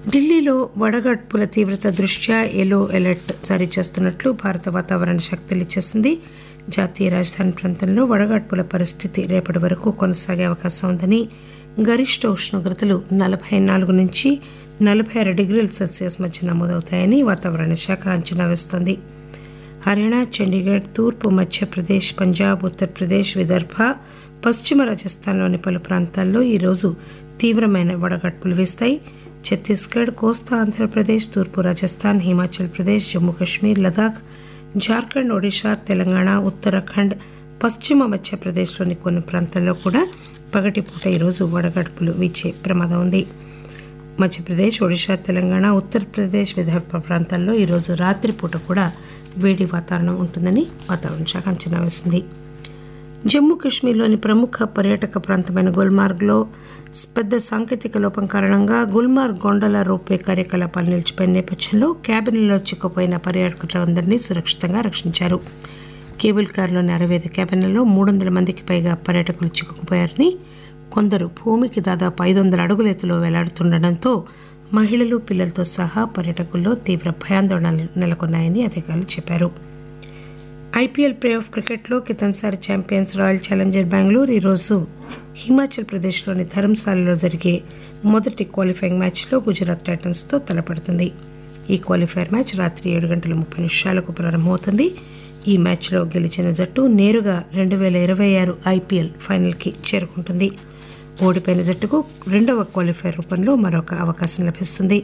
ఢిల్లీలో వడగడ్పుల తీవ్రత దృష్ట్యా ఎల్లో అలర్ట్ జారీ చేస్తున్నట్లు భారత వాతావరణ శాఖ తెలియజేసింది జాతీయ రాజధాని ప్రాంతంలో వడగడ్పుల పరిస్థితి రేపటి వరకు కొనసాగే అవకాశం ఉందని గరిష్ట ఉష్ణోగ్రతలు నలభై నాలుగు నుంచి నలభై ఆరు డిగ్రీల సెల్సియస్ మధ్య నమోదవుతాయని వాతావరణ శాఖ అంచనా వేస్తోంది హర్యానా చండీగఢ్ తూర్పు మధ్యప్రదేశ్ పంజాబ్ ఉత్తరప్రదేశ్ విదర్భ పశ్చిమ రాజస్థాన్లోని పలు ప్రాంతాల్లో ఈరోజు తీవ్రమైన వడగడ్పులు వీస్తాయి ఛత్తీస్గఢ్ కోస్తా ఆంధ్రప్రదేశ్ తూర్పు రాజస్థాన్ హిమాచల్ ప్రదేశ్ జమ్మూ కాశ్మీర్ లదాఖ్ జార్ఖండ్ ఒడిషా తెలంగాణ ఉత్తరాఖండ్ పశ్చిమ మధ్యప్రదేశ్లోని కొన్ని ప్రాంతాల్లో కూడా పగటిపూట ఈరోజు వడగడుపులు వీచే ప్రమాదం ఉంది మధ్యప్రదేశ్ ఒడిషా తెలంగాణ ఉత్తరప్రదేశ్ విదర్భ ప్రాంతాల్లో ఈరోజు రాత్రిపూట కూడా వేడి వాతావరణం ఉంటుందని వాతావరణ శాఖ అంచనా వేసింది జమ్మూ కాశ్మీర్లోని ప్రముఖ పర్యాటక ప్రాంతమైన గుల్మార్గ్లో పెద్ద సాంకేతిక లోపం కారణంగా గుల్మార్గ్ గొండల రోప్వే కార్యకలాపాలు నిలిచిపోయిన నేపథ్యంలో క్యాబిన్లో చిక్కుపోయిన పర్యాటకులందరినీ సురక్షితంగా రక్షించారు కేబుల్ కారులోని అరవై ఐదు క్యాబిన్లలో మూడు వందల మందికి పైగా పర్యాటకులు చిక్కుకుపోయారని కొందరు భూమికి దాదాపు ఐదు వందల అడుగుల ఎత్తులో వేలాడుతుండటంతో మహిళలు పిల్లలతో సహా పర్యాటకుల్లో తీవ్ర భయాందోళనలు నెలకొన్నాయని అధికారులు చెప్పారు ఐపీఎల్ ప్లే ఆఫ్ క్రికెట్లో కితన్సారి ఛాంపియన్స్ రాయల్ ఛాలెంజర్ బెంగళూరు ఈరోజు హిమాచల్ ప్రదేశ్లోని ధర్మశాలలో జరిగే మొదటి క్వాలిఫైయింగ్ మ్యాచ్లో గుజరాత్ టైటన్స్తో తలపడుతుంది ఈ క్వాలిఫైర్ మ్యాచ్ రాత్రి ఏడు గంటల ముప్పై నిమిషాలకు ప్రారంభమవుతుంది ఈ మ్యాచ్లో గెలిచిన జట్టు నేరుగా రెండు వేల ఇరవై ఆరు ఐపీఎల్ ఫైనల్కి చేరుకుంటుంది ఓడిపోయిన జట్టుకు రెండవ క్వాలిఫైర్ రూపంలో మరొక అవకాశం లభిస్తుంది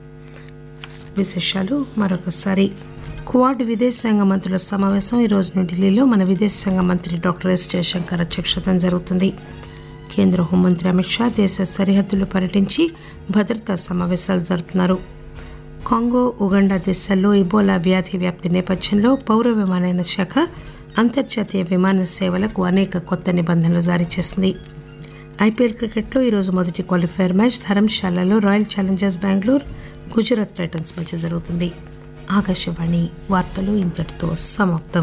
విశేషాలు మరొకసారి క్వాడ్ విదేశాంగ మంత్రుల సమావేశం ఈ రోజు ఢిల్లీలో మన విదేశాంగ మంత్రి డాక్టర్ ఎస్ జయశంకర్ అధ్యక్షతన జరుగుతుంది కేంద్ర హోంమంత్రి అమిత్ షా దేశ సరిహద్దులు పర్యటించి భద్రతా సమావేశాలు జరుపుతున్నారు కాంగో ఉగండా దేశాల్లో ఇబోలా వ్యాధి వ్యాప్తి నేపథ్యంలో పౌర విమానయాన శాఖ అంతర్జాతీయ విమాన సేవలకు అనేక కొత్త నిబంధనలు జారీ చేసింది ఐపీఎల్ క్రికెట్లో ఈరోజు మొదటి క్వాలిఫైర్ మ్యాచ్ ధర్మశాలలో Royal Challengers Bengaluru Gujarat Titans మధ్య జరుగుతుంది ఆకాశవాణి వార్తలు ఇంతటితో సమాప్తం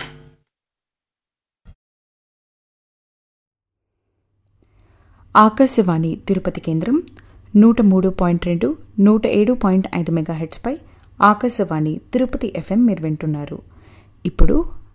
ఆకాశవాణి తిరుపతి కేంద్రం నూట మూడు పాయింట్ రెండు నూట ఏడు పాయింట్ ఐదు మెగాహెట్స్పై ఆకాశవాణి తిరుపతి ఎఫ్ఎం మీరు వింటున్నారు ఇప్పుడు